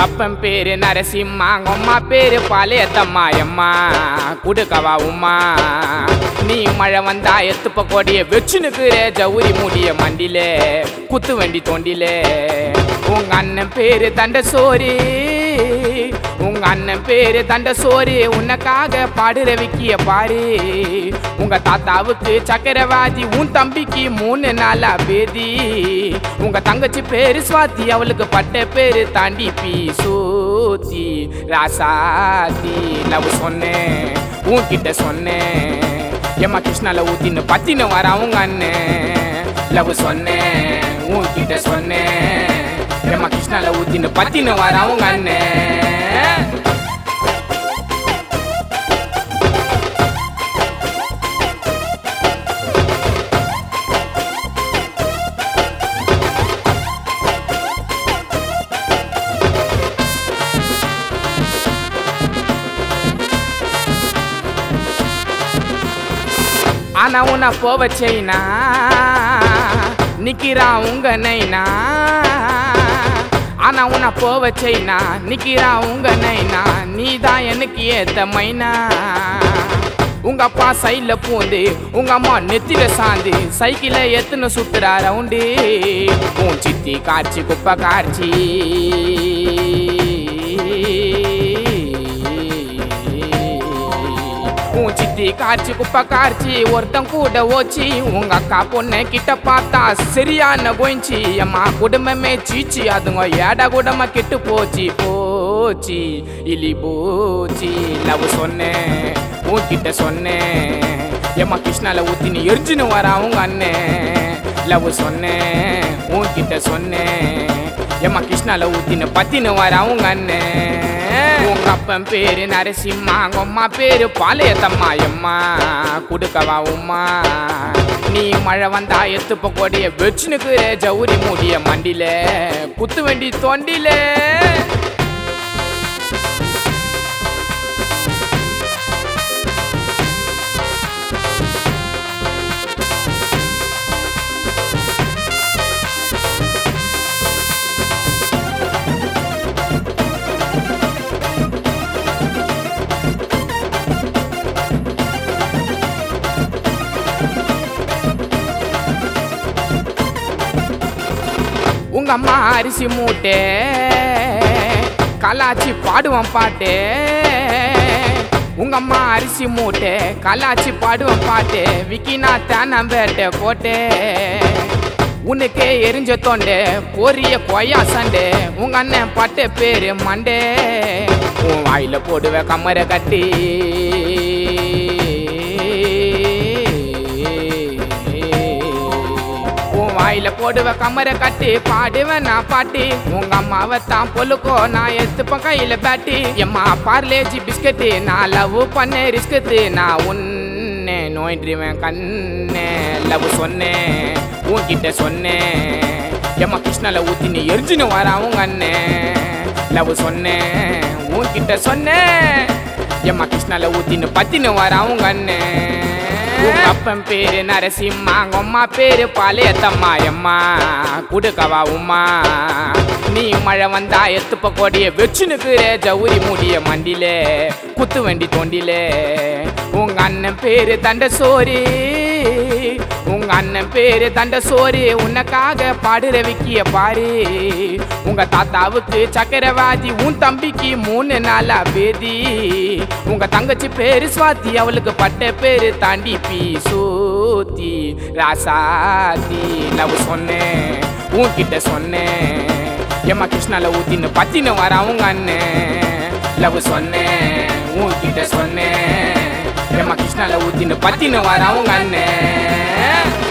அப்பன் பேரு நரசிம்மா உங்க அம்மா பேரு பாளையத்தம்மா எம்மா குடுக்கவா உம்மா நீ மழை வந்தா எத்துப்ப கொடிய வச்சுனுக்குற ஜவுரி முடிய மண்டிலே குத்து வண்டி தோண்டிலே உங்க அண்ணன் பேரு தண்ட சோரி உங்க அண்ணன் பேரு தண்ட சோறு உனக்காக பாடுற விக்கிய பாரு உங்க தாத்தாவுக்கு சக்கரவாதி உன் தம்பிக்கு மூணு நாளா பேதி உங்க தங்கச்சி பேரு சுவாதி அவளுக்கு பட்ட பேரு தாண்டி பி சூத்தி ராசாத்தி லவ் சொன்னேன் உன்கிட்ட சொன்னேன் ஏமா கிருஷ்ணால ஊத்தின்னு பத்தின்னு வரா உங்க அண்ணன் லவ் சொன்னேன் உன்கிட்ட சொன்னேன் ஏமா கிருஷ்ணால ஊத்தின்னு பத்தின்னு வரா உங்க அண்ணன் ஆனா உன்னை போவ செய்னா நிக்கிறான் உங்க நைனா ஆனா உன்னை போவ செய்னா நிக்கிறான் உங்க நைனா நீ தான் எனக்கு ஏத்த மைனா உங்க அப்பா சைட்ல பூந்து உங்க அம்மா நெத்தில சாந்து சைக்கிள எத்துன்னு சுத்துறா ரவுண்டு உன் சித்தி காய்ச்சி குப்பை காய்ச்சி உன் சித்தி காய்ச்சி குப்பை காய்ச்சி ஒருத்தன் கூட ஓச்சி உங்க அக்கா பொண்ணு கிட்ட பார்த்தா சரியான கோயிச்சி அம்மா குடும்பமே சீச்சி அதுங்க ஏடா குடமா கெட்டு போச்சு போச்சு இலி போச்சு லவ் சொன்னேன் உன்கிட்ட சொன்னேன் ஏம்மா கிருஷ்ணால ஊத்தி நீ எரிஞ்சுன்னு வரா உங்க அண்ணன் லவ் சொன்னேன் உன்கிட்ட சொன்னேன் ஏம்மா கிருஷ்ணால ஊத்தின்னு பத்தின்னு வரா உங்க அண்ணன் உங்க அப்பன் பேரு நரசிம்மா உங்க அம்மா பேரு பாளையத்தம்மா எம்மா குடுக்கவா உம்மா நீ மழை வந்தா எத்துப்ப கொடிய வச்சுனுக்குற ஜவுரி மூடிய மண்டில குத்து வண்டி தொண்டில உங்க அம்மா அரிசி மூட்டை கலாச்சி பாடுவான் பாட்டு உங்க அம்மா அரிசி மூட்டை கலாச்சி பாடுவான் பாட்டு விக்கினா தேனாம்பேட்டை கோட்டை உனக்கே எரிஞ்ச தொண்டை பொரிய கொய்யா சண்டை உங்க அண்ணன் பட்ட பேரு மண்டே உன் வாயில போடுவ கம்மரை கட்டி உன் வாயில போடுவ கம்மரை கட்டி பாடுவேன் நான் பாட்டி உங்க அம்மாவை தான் பொழுக்கோ நான் எடுத்துப்பேன் கையில பேட்டி எம்மா பார்லேஜி பிஸ்கட்டு நான் லவ் பண்ண ரிஸ்கத்து நான் உன்னை நோயின்றிவன் கண்ணே லவ் சொன்னேன் உன்கிட்ட சொன்னேன் எம்மா கிருஷ்ணால ஊத்தி நீ எரிஞ்சுன்னு வரா உங்க அண்ணன் லவ் சொன்னேன் உன்கிட்ட சொன்னேன் எம்மா கிருஷ்ணால ஊத்தின்னு பத்தின்னு வரா உங்க அண்ணன் உங்க அப்பன் பேரு நரசிம்மா உங்க அம்மா பேரு பாளையத்தம்மா எம்மா குடுக்கவா உம்மா நீ மழை வந்தா எத்துப்ப கொடிய வச்சுனுக்குற ஜவுரி முடிய மண்டிலே குத்து வண்டி தோண்டிலே உங்க அண்ணன் பேரு தண்ட சோறு உங்க அண்ணன் பேரு தண்ட சோறு உனக்காக பாடுற விக்கிய பாரு உங்க தாத்தாவுக்கு சக்கரவாதி உன் தம்பிக்கு மூணு நாளா பேதி உங்க தங்கச்சி பேரு சுவாதி அவளுக்கு பட்ட பேரு தாண்டி பி சூத்தி ராசாத்தி லவ் சொன்னேன் உன்கிட்ட சொன்னேன் ஏம்மா கிருஷ்ணால ஊத்தின்னு பத்தின்னு வரா உங்க அண்ணன் லவ் சொன்னேன் உன்கிட்ட சொன்னேன் ஏம்மா கிருஷ்ணால ஊத்தின்னு பத்தின்னு வரா உங்க அண்ணன்